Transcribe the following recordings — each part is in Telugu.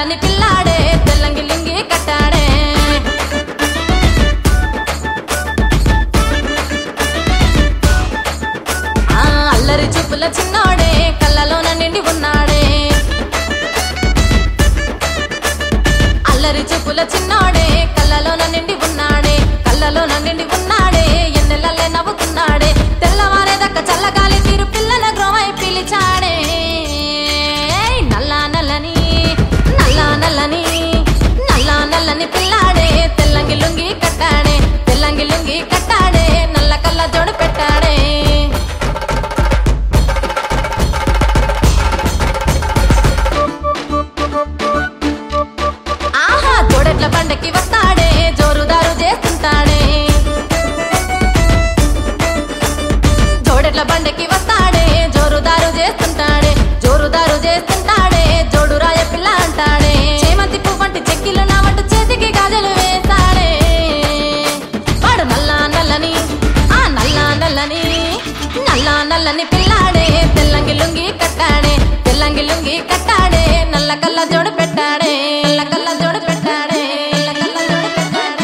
నల్లని పిల్లాడే తెల్లంగి లింగి కట్టాడే ఆ అల్లరి చూపుల చిన్నోడే కళ్ళలోన నిండి ఉన్నాడే అల్లరి చూపుల చిన్నోడే కళ్ళలోన నిండి ఉన్నాడే కళ్ళలోన నిండి ఉన్నాడే ఎన్నెలల్లే నవ్వుతున్నాడే తెల్లవారేదక్క చల్లగాలి తీరు పిల్లల గ్రోవై పిలిచాడే నల్ల నల్లని నల్ల నల్లని నల్ల నల్లని పిల్లాడే తెల్లంగి లుంగి కట్టాడే తెల్లంగి లుంగి కట్టాడే నల్ల కళ్ళ జోడు పెట్టాడే ఆహా జోడెట్ల బండకి వస్తాడే జోరుదారు చేస్తుంటాడే జోడెట్ల బండకి వస్తాడే జోరుదారు చేస్తుంటాడే జోరుదారు చేస్తుంటాడే జోడు రాయ పిల్ల అంటాడే చేమంతి పువ్వంటి చెక్కిలు నా వంట చేతికి గాజులు వేస్తాడే వాడు నల్ల నల్లని ఆ నల్ల నల్లని నల్ల నల్లని పిల్లాడే తెల్లంగి లుంగి కట్టాడే తెల్లంగి లుంగి కట్టాడే నల్ల కళ్ళ జోడు పెట్టాడే నల్ల కళ్ళ జోడు పెట్టాడే నల్ల కళ్ళ జోడు పెట్టాడే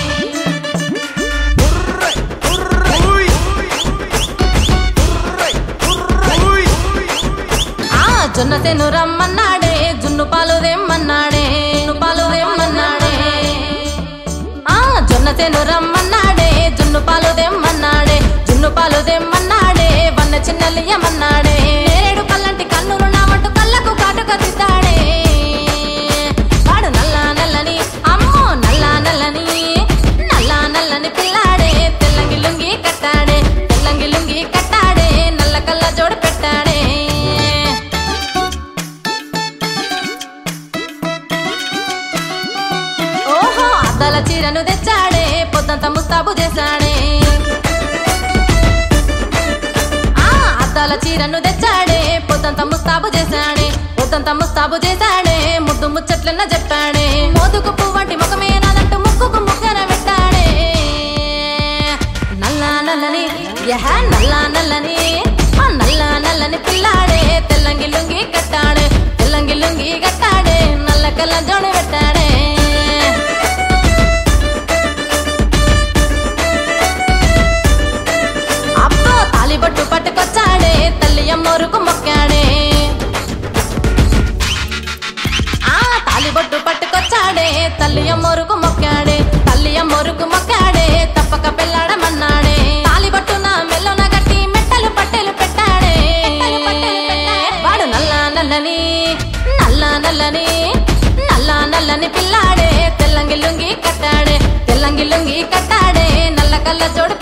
ఆ జొన్న తెను రమ్మన్నాడే జున్ను పాలు తెమ్మన్నాడే జున్ను పాలు తెమ్మన్నాడే ఆ జొన్న తెను రమ్మన్నాడే జున్ను పాలు తెమ్మన్నాడే జున్ను పాలు తెమ్మన్నాడే వన్న చిన్నలియమన్నాడే నేరేడు పల్లంటి కన్నులు నా మట్టు కళ్ళకు కాటుక దిద్దాడే వాడు నల్ల నల్లని అమ్మో నల్ల నల్లని నల్ల నల్లని పిల్లాడే తెల్లంగి లుంగి కట్టాడే తెల్లంగి లుంగి కట్టాడే నల్ల కళ్ళ జోడు పెట్టాడే ఓహో అద్దాల చీరను తెచ్చాడే పొద్దంత ముస్తాబు చేశాడే ఆ అద్దాల చీరను తెచ్చాడే పొద్దంత ముస్తాబు చేశాడే పొద్దంత ముస్తాబు చేశాడే ముద్దు ముచ్చట్లన్న చెప్పాడే మోదుకు పువ్వంటి ముఖమే నాదంటూ ముక్కుకు ముక్కన పెట్టాడే నల్ల నల్లని యహ నల్ల నల్లని ఆ నల్ల నల్లని పిల్లాడే తెల్లంగి లుంగి కట్టాడే తెల్లంగి లుంగి కట్టాడే నల్ల కళ్ళ జోడు పెట్టాడే అబ్బో తాలిబొట్టు పట్టుకొచ్చాడే తల్లి అమ్మోరుకు మొక్కాడే ఆ తాలిబొట్టు పట్టుకొచ్చాడే తల్లి అమ్మోరుకు మొక్కాడే తల్లి అమ్మోరుకు మొక్కాడే తప్పక పెళ్ళాడమన్నాడే తాలిబొట్టు నా మెల్లన గట్టి మెట్టలు పట్టెలు పెట్టాడే వాడు నల్ల నల్లని నల్ల నల్లని నల్ల నల్లని పిల్లాడే తెల్లంగి లుంగి కట్టాడే తెల్లంగి లుంగి కట్టాడే నల్ల కళ్ళ జోడు